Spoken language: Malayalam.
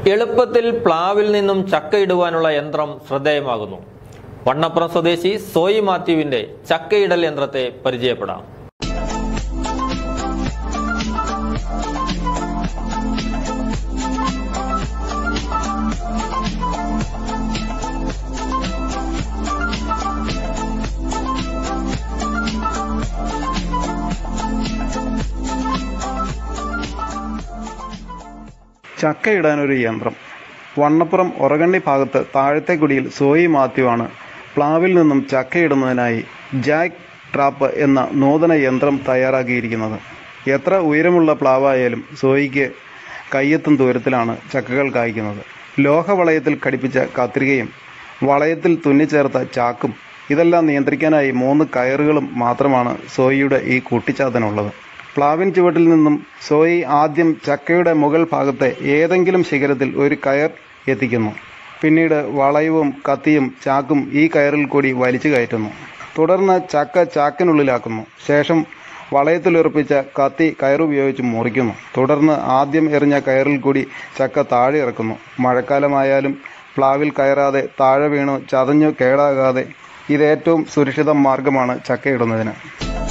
എളുപ്പത്തിൽ പ്ലാവിൽ നിന്നും ചക്കയിടുവാനുള്ള യന്ത്രം ശ്രദ്ധേയമാകുന്നു വണ്ണപ്പുറം സ്വദേശി സോയി മാത്യുവിന്റെ ചക്കയിടൽ യന്ത്രത്തെ പരിചയപ്പെടാം ചക്കയിടാനൊരു യന്ത്രം വണ്ണപ്പുറം ഒറകണ്ണി ഭാഗത്ത് താഴത്തെ കുടിയിൽ സോയി മാത്യുവാണ് പ്ലാവിൽ നിന്നും ചക്കയിടുന്നതിനായി ജാക്ക് ട്രാപ്പ് എന്ന നൂതന യന്ത്രം തയ്യാറാക്കിയിരിക്കുന്നത് എത്ര ഉയരമുള്ള പ്ലാവായാലും സോയിക്ക് കയ്യെത്തും ദൂരത്തിലാണ് ചക്കകൾ കായ്ക്കുന്നത് ലോഹവളയത്തിൽ ഘടിപ്പിച്ച കത്രികയും വളയത്തിൽ തുന്നിച്ചേർത്ത ചാക്കും ഇതെല്ലാം നിയന്ത്രിക്കാനായി മൂന്ന് കയറുകളും മാത്രമാണ് സോയിയുടെ ഈ കൂട്ടിച്ചാത്തനുള്ളത് പ്ലാവിൻ ചുവട്ടിൽ നിന്നും സോയി ആദ്യം ചക്കയുടെ മുകൾ ഭാഗത്തെ ഏതെങ്കിലും ശിഖരത്തിൽ ഒരു കയർ എത്തിക്കുന്നു പിന്നീട് വളയവും കത്തിയും ചാക്കും ഈ കയറിൽ കൂടി വലിച്ചു കയറ്റുന്നു തുടർന്ന് ചക്ക ചാക്കിനുള്ളിലാക്കുന്നു ശേഷം വളയത്തിലുറപ്പിച്ച കത്തി കയറുപയോഗിച്ച് മുറിക്കുന്നു തുടർന്ന് ആദ്യം എറിഞ്ഞ കയറിൽ കൂടി ചക്ക താഴെ ഇറക്കുന്നു മഴക്കാലമായാലും പ്ലാവിൽ കയറാതെ താഴെ വീണു ചതഞ്ഞു കേടാകാതെ ഇത് ഏറ്റവും സുരക്ഷിത മാർഗമാണ് ചക്കയിടുന്നതിന്